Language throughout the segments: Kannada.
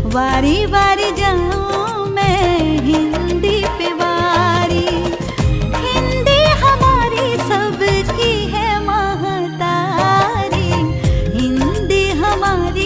वारी वारी जाऊं मैं हिंदी पे वारी हिंदी हमारी सबकी है महतारी हिंदी हमारी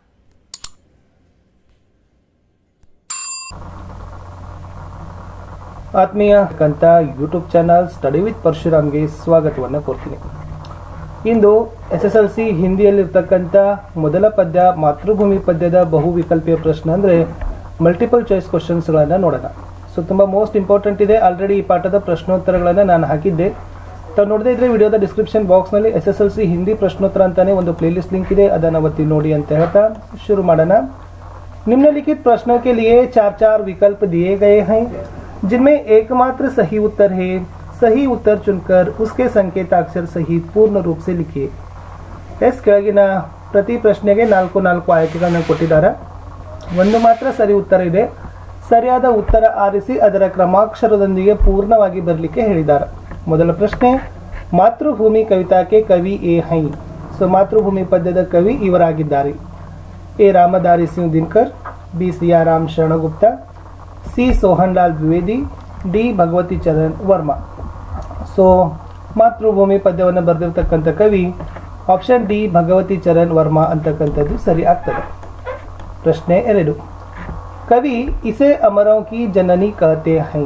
ಆತ್ಮೀಯ ಕಂತ ಯೂಟ್ಯೂಬ್ ಚಾನಲ್ ಸ್ಟಡಿ ವಿತ್ ಪರಶುರಾಮ್ಗೆ ಸ್ವಾಗತವನ್ನು ಕೊಡ್ತೀನಿ ಇಂದು ಎಸ್ ಎಸ್ ಎಲ್ ಸಿ ಹಿಂದಿಯಲ್ಲಿರ್ತಕ್ಕಂಥ ಮೊದಲ ಪದ್ಯ ಮಾತೃಭೂಮಿ ಪದ್ಯದ ಬಹು ವಿಕಲ್ಪೀಯ ಪ್ರಶ್ನೆ ಅಂದರೆ ಮಲ್ಟಿಪಲ್ ಚಾಯ್ಸ್ ಕ್ವಶನ್ಸ್ಗಳನ್ನು ನೋಡೋಣ ಸೊ ತುಂಬ ಮೋಸ್ಟ್ ಇಂಪಾರ್ಟೆಂಟ್ ಇದೆ ಆಲ್ರೆಡಿ ಈ ಪಾಠದ ಪ್ರಶ್ನೋತ್ತರಗಳನ್ನು ನಾನು ಹಾಕಿದ್ದೆ ತಾವು ನೋಡದೇ ಇದ್ರೆ ವಿಡಿಯೋದ ಡಿಸ್ಕ್ರಿಪ್ಷನ್ ಬಾಕ್ಸ್ನಲ್ಲಿ S S L C Hindi ಪ್ರಶ್ನೋತ್ತರ ಅಂತಾನೆ ಒಂದು ಪ್ಲೇಲಿಸ್ಟ್ ಲಿಂಕ್ ಇದೆ ಅದನ್ನು ಒತ್ತಿ ನೋಡಿ ಅಂತ ಹೇಳ್ತಾ ಶುರು ಮಾಡೋಣ निम्नलिखित प्रश्नों के लिए चार चार विकल्प दिए गए हैं जिनमें एकमात्र सही उत्तर है सही उत्तर चुनकर उसके संकेताक्षर सहित पूर्ण रूप से लिखिए ಎಸ್ ಕೆಳಗಿನ ಪ್ರತಿ ಪ್ರಶ್ನೆಗೆ ನಾಲ್ಕು ನಾಲ್ಕು ಆಯ್ಕೆಗಳನ್ನು ಕೊಟ್ಟಿದ್ದಾರೆ ಒಂದು ಮಾತ್ರ ಸರಿ ಉತ್ತರ ಇದೆ ಸರಿಯಾದ ಉತ್ತರ ಆರಿಸಿ ಅದರ ಕ್ರಮಾಕ್ಷರದೊಂದಿಗೆ ಪೂರ್ಣವಾಗಿ ಬರಲಿಕ್ಕೆ ಹೇಳಿದ್ದಾರೆ ಮೊದಲ ಪ್ರಶ್ನೆ ಮಾತೃಭೂಮಿ ಕವಿತಾಕ್ಕೆ ಕವಿ ಎ ಹೈ ಸೊ ಮಾತೃಭೂಮಿ ಪದ್ಯದ ಕವಿ ಇವರಾಗಿದ್ದಾರೆ A Ramdhari Singh Dinkar B Siyaram Sharan Gupta C Sohan Lal Dwivedi D Bhagwati Charan Verma so Matrubhumi ಪದ್ಯವನ್ನು ಬರೆದಿರ್ತಕ್ಕಂಥ ಕವಿ ಆಪ್ಷನ್ ಡಿ ಭಗವತಿ ಚರಣ್ ವರ್ಮಾ ಅಂತಕ್ಕಂಥದ್ದು ಸರಿ ಆಗ್ತದೆ ಪ್ರಶ್ನೆ ಎರಡು ಕವಿ ಇಸೆ ಅಮರೋं की जननी कहते हैं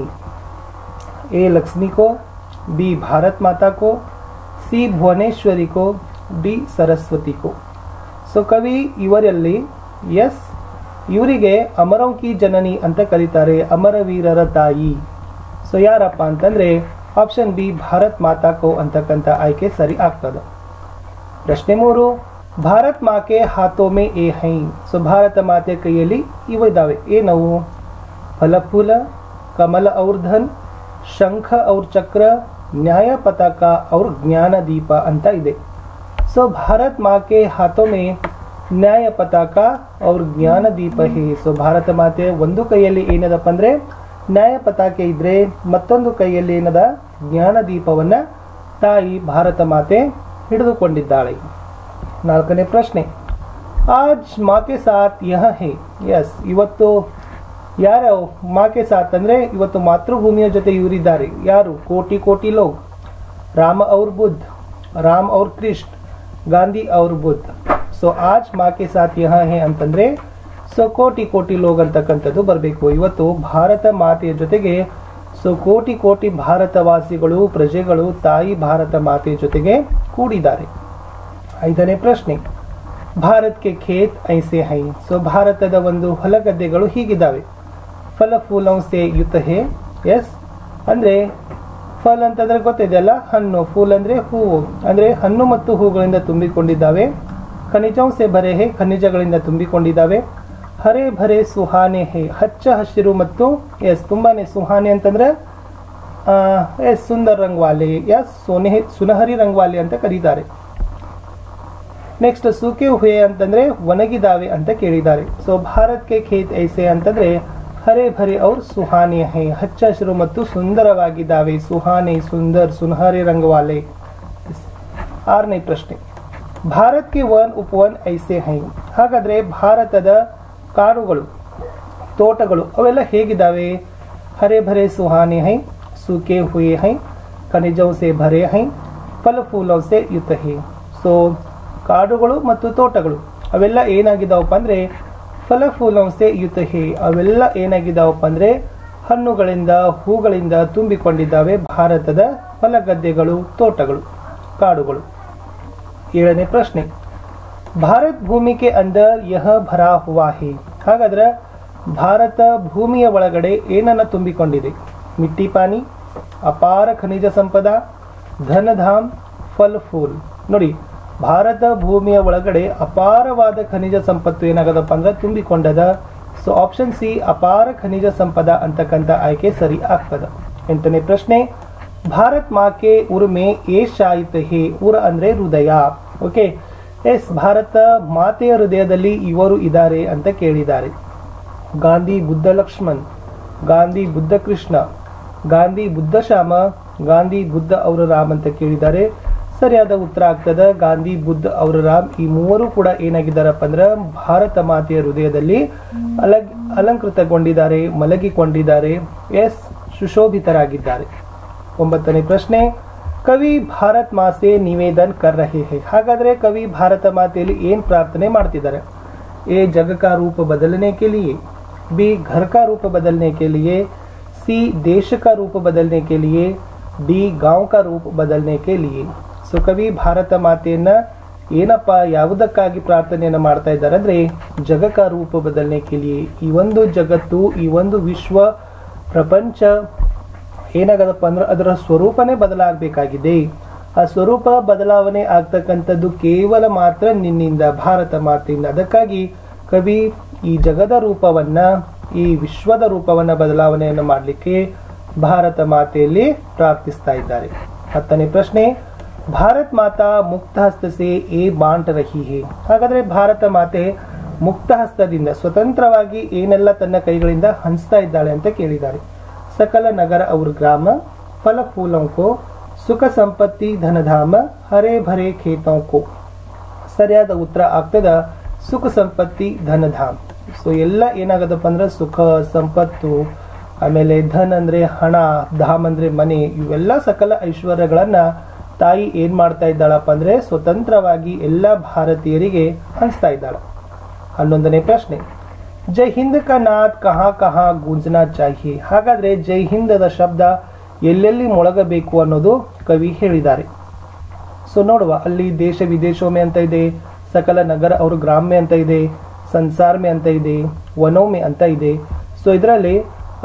ए लक्ष्मी को बी भारत माता को ಸಿ ಭುವನೇಶ್ವರಿ को ಡಿ ಸರಸ್ವತಿ को ಸೊ ಕವಿ ಇವರಲ್ಲಿ ಎಸ್ ಇವರಿಗೆ ಅಮರಂ ಕಿ ಜನನಿ ಅಂತ ಕರೀತಾರೆ ಅಮರವೀರರ ತಾಯಿ ಸೊ ಯಾರಪ್ಪ ಅಂತಂದ್ರೆ ಆಪ್ಷನ್ ಬಿ ಭಾರತ್ ಮಾತಾ ಕೋ ಅಂತಕ್ಕಂಥ ಆಯ್ಕೆ ಸರಿ ಆಗ್ತದೆ ಪ್ರಶ್ನೆ ಮೂರು ಭಾರತ್ ಮಾಕೆ ಹಾತೋಮೆ ಎ ಹೈ ಸೊ ಭಾರತ ಮಾತೆ ಕೈಯಲ್ಲಿ ಇವು ಇದಾವೆ ಏನವು ಫಲಫೂಲ ಕಮಲ ಔರ್ ಧನ್ ಶಂಖ ಔರ್ ಚಕ್ರ ನ್ಯಾಯ ಪತಾಕ ಔರ್ ಜ್ಞಾನ ದೀಪ ಅಂತ ಇದೆ ಸೊ ಭಾರತ್ माँ के हाथों में ನ್ಯಾಯ ಪತಾಕ ಅವ್ರ ಜ್ಞಾನ ದೀಪ ಹೇ ಸೊ ಭಾರತ ಮಾತೆ ಒಂದು ಕೈಯಲ್ಲಿ ಏನದಪ್ಪ ಅಂದ್ರೆ ನ್ಯಾಯ ಪತಾಕೆ ಇದ್ರೆ ಮತ್ತೊಂದು ಕೈಯಲ್ಲಿ ಏನದ ಜ್ಞಾನ ದೀಪವನ್ನ ತಾಯಿ ಭಾರತ ಮಾತೆ ಹಿಡಿದುಕೊಂಡಿದ್ದಾಳೆ ನಾಲ್ಕನೇ ಪ್ರಶ್ನೆ ಆಜ್ ಮಾಕೆ ಸಾಥ್ ಯಹ ಹೇ ಎಸ್ ಇವತ್ತು ಯಾರ ಮಾಕೆ ಸಾಥ್ ಅಂದ್ರೆ ಇವತ್ತು ಮಾತೃಭೂಮಿಯ ಜೊತೆ ಇವರಿದ್ದಾರೆ ಯಾರು ಕೋಟಿ ಕೋಟಿ ಲೋಗ್ ರಾಮ ಅವ್ರ ಬುದ್ಧ ರಾಮ್ ಅವ್ರ ಕೃಷ್ಣ ಗಾಂಧಿ ಅವ್ರ ಬುದ್ಧ ಸೊ ಆಜ್ ಮಾಕೆ ಸಾಥ್ ಯಹ ಹೇ ಅಂತಂದ್ರೆ ಸೊ ಕೋಟಿ ಕೋಟಿ ಲೋಗ್ ಅಂತಕ್ಕಂಥದ್ದು ಬರಬೇಕು ಇವತ್ತು ಭಾರತ ಮಾತೆಯ ಜೊತೆಗೆ ಸೊ ಕೋಟಿ ಕೋಟಿ ಭಾರತವಾಸಿಗಳು ಪ್ರಜೆಗಳು ತಾಯಿ ಭಾರತ ಮಾತೆಯ ಜೊತೆಗೆ ಕೂಡಿದ್ದಾರೆ ಐದನೇ ಪ್ರಶ್ನೆ ಭಾರತ್ಗೆ ಖೇತ್ ಐಸೆ ಹೈ ಸೊ ಭಾರತದ ಒಂದು ಹೊಲಗದ್ದೆಗಳು ಹೀಗಿದ್ದಾವೆ ಫಲ ಫೂಲಂ ಸೆ ಯುತ ಹೇ ಎಸ್ ಅಂದ್ರೆ ಫಲ್ ಅಂತಂದ್ರೆ ಗೊತ್ತಿದೆಯಲ್ಲ ಹಣ್ಣು ಫೂಲ್ ಅಂದ್ರೆ ಹೂವು ಅಂದ್ರೆ ಹಣ್ಣು ಮತ್ತು ಹೂಗಳಿಂದ ತುಂಬಿಕೊಂಡಿದ್ದಾವೆ ಖನಿಜಂ ಸೆ ಬರೆ ಹೇ ಖನಿಜಗಳಿಂದ ತುಂಬಿಕೊಂಡಿದ್ದಾವೆ ಹರೆ ಭರೆ ಸುಹಾನೆ ಹೇ ಹಚ್ಚ ಹಸಿರು ಮತ್ತು ಎಸ್ ತುಂಬಾನೇ ಸುಹಾನೆ ಅಂತಂದ್ರೆ ಆ, ಎಸ್ ಸುಂದರ್ ರಂಗ್ವಾಲೆ ಎಸ್ ಸೋನೆ ಸುನಹರಿ ರಂಗ್ವಾಲೆ ಅಂತ ಕರೀತಾರೆ ನೆಕ್ಸ್ಟ್ ಸೂಕೆ ಹುಯೆ ಅಂತಂದ್ರೆ ಒಣಗಿದಾವೆ ಅಂತ ಕೇಳಿದ್ದಾರೆ ಸೊ ಭಾರತ್ಗೆ ಖೇತ್ ಐಸೆ ಅಂತಂದ್ರೆ ಹರೆ ಭರೆ ಅವ್ರ ಸುಹಾನೆ ಹೈ ಹಚ್ಚ ಹಸಿರು ಮತ್ತು ಸುಂದರವಾಗಿದ್ದಾವೆ ಸುಹಾನೆ ಸುಂದರ್ ಸುನಹರಿ ರಂಗವಾಲೆ ಆರನೇ ಪ್ರಶ್ನೆ ಭಾರತ್ಗೆ ವನ್ ಉಪವನ್ ಐಸೆ ಹೈ ಹಾಗಾದ್ರೆ ಭಾರತದ ಕಾಡುಗಳು ತೋಟಗಳು ಅವೆಲ್ಲ ಹೇಗಿದ್ದಾವೆ ಹರೆ ಭರೆ ಸುಹಾನೆ ಹೈ ಸೂಕೆ ಹುಯೆ ಹೈ ಖನಿಜೌ ಸೆ ಭರೆ ಹೈ ಫಲ ಫೂಲೌ ಸೆ ಯುತ ಹೈ ಸೊ ಕಾಡುಗಳು ಮತ್ತು ತೋಟಗಳು ಅವೆಲ್ಲ ಏನಾಗಿದ್ದಾವಪ್ಪ ಅಂದ್ರೆ ಫಲ ಫೂಲಂಸೆ ಯುತ ಹೇ ಅವೆಲ್ಲ ಏನಾಗಿದ್ದಾವಪ್ಪ ಅಂದ್ರೆ ಹಣ್ಣುಗಳಿಂದ ಹೂಗಳಿಂದ ತುಂಬಿಕೊಂಡಿದ್ದಾವೆ ಭಾರತದ ಹೊಲಗದ್ದೆಗಳು ತೋಟಗಳು ಕಾಡುಗಳು ಏಳನೇ ಪ್ರಶ್ನೆ ಭಾರತ್ ಭೂಮಿಗೆ ಅಂದರ್ ಯಹ ಭರಾ ಹುವಾ ಹೇ ಹಾಗಾದ್ರೆ ಭಾರತ ಭೂಮಿಯ ಒಳಗಡೆ ಏನನ್ನ ತುಂಬಿಕೊಂಡಿದೆ ಮಿಟ್ಟಿ ಪಾನಿ ಅಪಾರ ಖನಿಜ ಸಂಪದ ಧನಧಾಮ್ ಫಲ್ ಫೂಲ್ ನೋಡಿ ಭಾರತ ಭೂಮಿಯ ಒಳಗಡೆ ಅಪಾರವಾದ ಖನಿಜ ಸಂಪತ್ತು ಏನಾಗದಪ್ಪ ಅಂದ್ರೆ ತುಂಬಿಕೊಂಡದ ಸೊ ಆಪ್ಷನ್ ಸಿ ಅಪಾರ ಖನಿಜ ಸಂಪದ ಅಂತಕ್ಕಂಥ ಆಯ್ಕೆ ಸರಿ ಆಗ್ತದ ಎಂಟನೇ ಪ್ರಶ್ನೆ ಭಾರತ್ ಮಾಕೆ ಉರ್ಮೆ ಏಷ್ ಆಯಿತ ಹೇ ಉರ ಅಂದ್ರೆ ಹೃದಯ ಓಕೆ ಎಸ್ ಭಾರತ ಮಾತೆಯ ಹೃದಯದಲ್ಲಿ ಇವರು ಇದ್ದಾರೆ ಅಂತ ಕೇಳಿದ್ದಾರೆ ಗಾಂಧಿ ಬುದ್ಧ ಲಕ್ಷ್ಮಣ್ ಗಾಂಧಿ ಬುದ್ಧ ಕೃಷ್ಣ ಗಾಂಧಿ ಬುದ್ಧ ಶ್ಯಾಮ ಗಾಂಧಿ ಬುದ್ಧ ಅವರ ರಾಮ್ ಅಂತ ಕೇಳಿದ್ದಾರೆ ಸರಿಯಾದ ಉತ್ತರ ಆಗ್ತದ ಗಾಂಧಿ ಬುದ್ಧ ಅವರ ರಾಮ್ ಈ ಮೂವರು ಕೂಡ ಏನಾಗಿದ್ದಾರಪ್ಪ ಅಂದ್ರೆ ಭಾರತ ಮಾತೆಯ ಹೃದಯದಲ್ಲಿ ಅಲಗ್ ಅಲಂಕೃತಗೊಂಡಿದ್ದಾರೆ ಮಲಗಿಕೊಂಡಿದ್ದಾರೆ ಎಸ್ ಸುಶೋಭಿತರಾಗಿದ್ದಾರೆ ಒಂಬತ್ತನೇ ಪ್ರಶ್ನೆ ಕವಿ ಭಾರತ್ ಮಾಸೆ ನಿವೇದನ್ ಕರ್ ರಹೆ ಹೇ ಹಾಗಾದ್ರೆ ಕವಿ ಭಾರತ ಮಾತೆಯಲ್ಲಿ ಏನ್ ಪ್ರಾರ್ಥನೆ ಮಾಡ್ತಿದ್ದಾರೆ ಎ जग का रूप बदलने के लिए बी घर का रूप बदलने के लिए ಸಿ देश का रूप बदलने के लिए ಡಿ गांव का रूप बदलने के लिए ಸೊ ಕವಿ ಭಾರತ ಮಾತೆಯನ್ನ ಏನಪ್ಪ ಯಾವುದಕ್ಕಾಗಿ ಪ್ರಾರ್ಥನೆಯನ್ನ ಮಾಡ್ತಾ ಇದ್ದಾರೆ ಅಂದ್ರೆ ಜಗಕ ರೂಪ ಬದಲನೆ ಕೆ लिए ಈ ಒಂದು ಜಗತ್ತು ಈ ಒಂದು ವಿಶ್ವ ಪ್ರಪಂಚ ಏನಾಗದಪ್ಪ ಅಂದ್ರೆ ಅದರ ಸ್ವರೂಪನೇ ಬದಲಾಗಬೇಕಾಗಿದೆ ಆ ಸ್ವರೂಪ ಬದಲಾವಣೆ ಆಗ್ತಕ್ಕಂಥದ್ದು ಕೇವಲ ಮಾತ್ರ ನಿನ್ನಿಂದ ಭಾರತ ಮಾತೆಯಿಂದ ಅದಕ್ಕಾಗಿ ಕವಿ ಈ ಜಗದ ರೂಪವನ್ನ ಈ ವಿಶ್ವದ ರೂಪವನ್ನ ಬದಲಾವಣೆಯನ್ನು ಮಾಡಲಿಕ್ಕೆ ಭಾರತ ಮಾತೆಯಲ್ಲಿ ಪ್ರಾರ್ಥಿಸ್ತಾ ಇದ್ದಾರೆ ಹತ್ತನೇ ಪ್ರಶ್ನೆ ಭಾರತ್ ಮಾತಾ ಮುಕ್ತ ಹಸ್ತಸೆ ಏ ಬಾಂಟ್ ರಹಿ ಹೇ ಹಾಗಾದ್ರೆ ಭಾರತ ಮಾತೆ ಮುಕ್ತ ಹಸ್ತದಿಂದ ಸ್ವತಂತ್ರವಾಗಿ ಏನೆಲ್ಲ ತನ್ನ ಕೈಗಳಿಂದ ಹಂಚ್ತಾ ಇದ್ದಾಳೆ ಅಂತ ಕೇಳಿದ್ದಾರೆ ಸಕಲ ನಗರ ಅವ್ರ ಗ್ರಾಮ ಫಲ ಫೂಲಂಕೋ ಸುಖ ಸಂಪತ್ತಿ ಧನಧಾಮ ಹರೇ ಭರೇ ಖೇತಂಕೋ ಸರಿಯಾದ ಉತ್ತರ ಆಗ್ತದ ಸುಖ ಸಂಪತ್ತಿ ಧನಧಾಮ್ ಸೊ ಎಲ್ಲ ಏನಾಗದಪ್ಪ ಅಂದ್ರೆ ಸುಖ ಸಂಪತ್ತು ಆಮೇಲೆ ಧನ್ ಅಂದ್ರೆ ಹಣ ಧಾಮ್ ಅಂದ್ರೆ ಮನೆ ಇವೆಲ್ಲ ಸಕಲ ಐಶ್ವರ್ಯಗಳನ್ನ ತಾಯಿ ಏನ್ ಮಾಡ್ತಾ ಇದ್ದಾಳಪ್ಪ ಅಂದ್ರೆ ಸ್ವತಂತ್ರವಾಗಿ ಎಲ್ಲ ಭಾರತೀಯರಿಗೆ ಹಂಚ್ತಾ ಇದ್ದಾಳೆ ಹನ್ನೊಂದನೇ ಪ್ರಶ್ನೆ ಜೈ ಹಿಂದ್ ಕಾ ನಾದ್ ಕಹಾ ಕಹಾ ಗೂಂಜನಾ ಚಾಹಿಯೆ ಹಾಗಾದ್ರೆ ಜೈ ಹಿಂದದ ಶಬ್ದ ಎಲ್ಲೆಲ್ಲಿ ಮೊಳಗಬೇಕು ಅನ್ನೋದು ಕವಿ ಹೇಳಿದ್ದಾರೆ ಸೊ ನೋಡುವ ಅಲ್ಲಿ ದೇಶ ವಿದೇಶೋಮೆ ಅಂತ ಇದೆ ಸಕಲ ನಗರ ಅವರು ಗ್ರಾಮ್ಯ ಅಂತ ಇದೆ ಸಂಸಾರ್ಮೆ ಅಂತ ಇದೆ ವನೋಮೆ ಅಂತ ಇದೆ ಸೊ ಇದರಲ್ಲಿ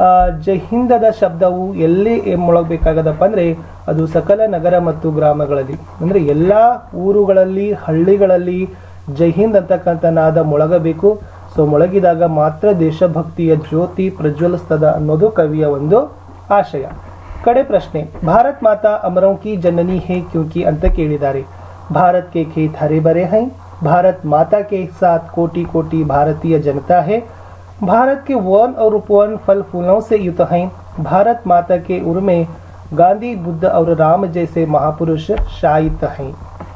ಜೈ ಹಿಂದದ ಶಬ್ದವು ಎಲ್ಲಿ ಮೊಳಗಬೇಕಾಗದಪ್ಪ ಅಂದ್ರೆ ಅದು ಸಕಲ ನಗರ ಮತ್ತು ಗ್ರಾಮಗಳಲ್ಲಿ ಅಂದ್ರೆ ಎಲ್ಲಾ ಊರುಗಳಲ್ಲಿ ಹಳ್ಳಿಗಳಲ್ಲಿ ಜೈ ಹಿಂದ್ ಅಂತಕ್ಕಂಥ ನಾದ ಮೊಳಗಬೇಕು ಸೊ ಮೊಳಗಿದಾಗ ಮಾತ್ರ ದೇಶಭಕ್ತಿಯ ಜ್ಯೋತಿ ಪ್ರಜ್ವಲಿಸ್ತದ ಅನ್ನೋದು ಕವಿಯ ಒಂದು ಆಶಯ ಕಡೆ ಪ್ರಶ್ನೆ ಭಾರತ್ ಮಾತಾ ಅಮರೋं की जननी है क्योंकि ಅಂತ ಕೇಳಿದ್ದಾರೆ भारत के खेत हरे भरे हैं भारत माता के साथ कोटि कोटि भारतीय जनता है भारत के वन और उपवन फल फूलों से युत हैं भारत माता के उर में ಗಾಂಧಿ ಬುದ್ಧ ಅವರು ರಾಮ ಜೈಸೆ ಮಹಾಪುರುಷ ಶಾಯಿತ ಹೈ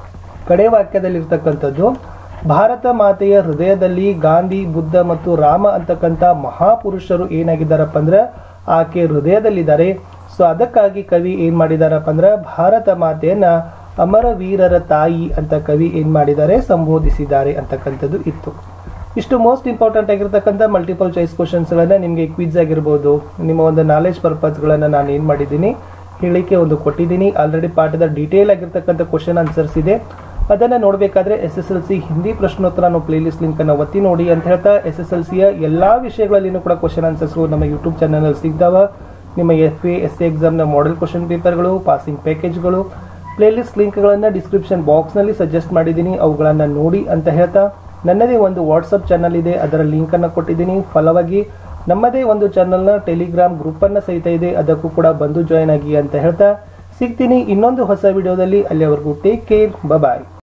ಕಡೆ ವಾಕ್ಯದಲ್ಲಿರ್ತಕ್ಕಂಥದ್ದು ಭಾರತ ಮಾತೆಯ ಹೃದಯದಲ್ಲಿ ಗಾಂಧಿ ಬುದ್ಧ ಮತ್ತು ರಾಮ ಅಂತಕ್ಕಂಥ ಮಹಾಪುರುಷರು ಏನಾಗಿದ್ದಾರಪ್ಪ ಅಂದ್ರೆ ಆಕೆ ಹೃದಯದಲ್ಲಿದ್ದಾರೆ ಸೊ ಅದಕ್ಕಾಗಿ ಕವಿ ಏನ್ ಮಾಡಿದಾರಪ್ಪ ಅಂದ್ರೆ ಭಾರತ ಮಾತೆಯನ್ನ ಅಮರ ವೀರರ ತಾಯಿ ಅಂತ ಕವಿ ಏನ್ ಮಾಡಿದ್ದಾರೆ ಸಂಬೋಧಿಸಿದ್ದಾರೆ ಅಂತಕ್ಕಂಥದ್ದು ಇತ್ತು ಇಷ್ಟು ಮೋಸ್ಟ್ ಇಂಪಾರ್ಟೆಂಟ್ ಆಗಿರ್ತಕ್ಕಂಥ ಮಲ್ಟಿಪಲ್ ಚಾಯ್ಸ್ ಕ್ವಶನ್ಸ್ಗಳನ್ನ ನಿಮಗೆ ಕ್ವಿಜ್ ಆಗಿರ್ಬೋದು ನಿಮ್ಮ ಒಂದು ನಾಲೆಜ್ ಪರ್ಪಸ್ಗಳನ್ನ ನಾನು ಏನು ಮಾಡಿದ್ದೀನಿ ಹೇಳಿಕೆ ಒಂದು ಕೊಟ್ಟಿದ್ದೀನಿ ಆಲ್ರೆಡಿ ಪಾಠದ ಡೀಟೇಲ್ ಆಗಿರ್ತಕ್ಕಂಥ ಕ್ವಶನ್ ಆನ್ಸರ್ಸ್ ಇದೆ ಅದನ್ನ ನೋಡಬೇಕಾದ್ರೆ S S L C Hindi ಪ್ರಶ್ನೋತ್ತರ ಅನ್ನೋ ಪ್ಲೇಲಿಸ್ಟ್ ಲಿಂಕ್ ಅನ್ನು ಒತ್ತಿ ನೋಡಿ ಅಂತ ಹೇಳ್ತಾ ಎಸ್ ಎಸ್ ಎಲ್ ಸಿಯ ಎಲ್ಲಾ ವಿಷಯಗಳಲ್ಲಿನೂ ಕೂಡ ಕ್ವಶನ್ ಆನ್ಸರ್ಸ್ಗಳು ನಮ್ಮ ಯೂಟ್ಯೂಬ್ ಚಾನಲ್ ಸಿಗ್ತಾವ ನಿಮ್ಮ ಎಫ್ ಎ ಎಸ್ ಸಿ ಎಕ್ಸಾಮ್ನ ಮಾಡೆಲ್ ಕ್ವಶನ್ ಪೇಪರ್ಗಳು ಪಾಸಿಂಗ್ ಪ್ಯಾಕೇಜ್ಗಳು ಪ್ಲೇಲಿಸ್ಟ್ ಲಿಂಕ್ಗಳನ್ನು ಡಿಸ್ಕ್ರಿಪ್ಷನ್ ಬಾಕ್ಸ್ನಲ್ಲಿ ಸಜೆಸ್ಟ್ ಮಾಡಿದ್ದೀನಿ ಅವುಗಳನ್ನು ನೋಡಿ ಅಂತ ಹೇಳ್ತಾ ನನ್ನದೇ ಒಂದು ವಾಟ್ಸಪ್ ಚಾನಲ್ ಇದೆ ಅದರ ಲಿಂಕನ್ನು ಕೊಟ್ಟಿದ್ದೀನಿ ಫಲವಾಗಿ ನಮ್ಮದೇ ಒಂದು ಚಾನಲ್ನ ಟೆಲಿಗ್ರಾಮ್ ಗ್ರೂಪನ್ನು ಸಹಿತ ಇದೆ ಅದಕ್ಕೂ ಕೂಡ ಬಂದು ಜಾಯ್ನ್ ಆಗಿ ಅಂತ ಹೇಳ್ತಾ ಸಿಗ್ತೀನಿ ಇನ್ನೊಂದು ಹೊಸ ವಿಡಿಯೋದಲ್ಲಿ ಅಲ್ಲಿವರೆಗೂ ಟೇಕ್ ಕೇರ್ ಬಾಯ್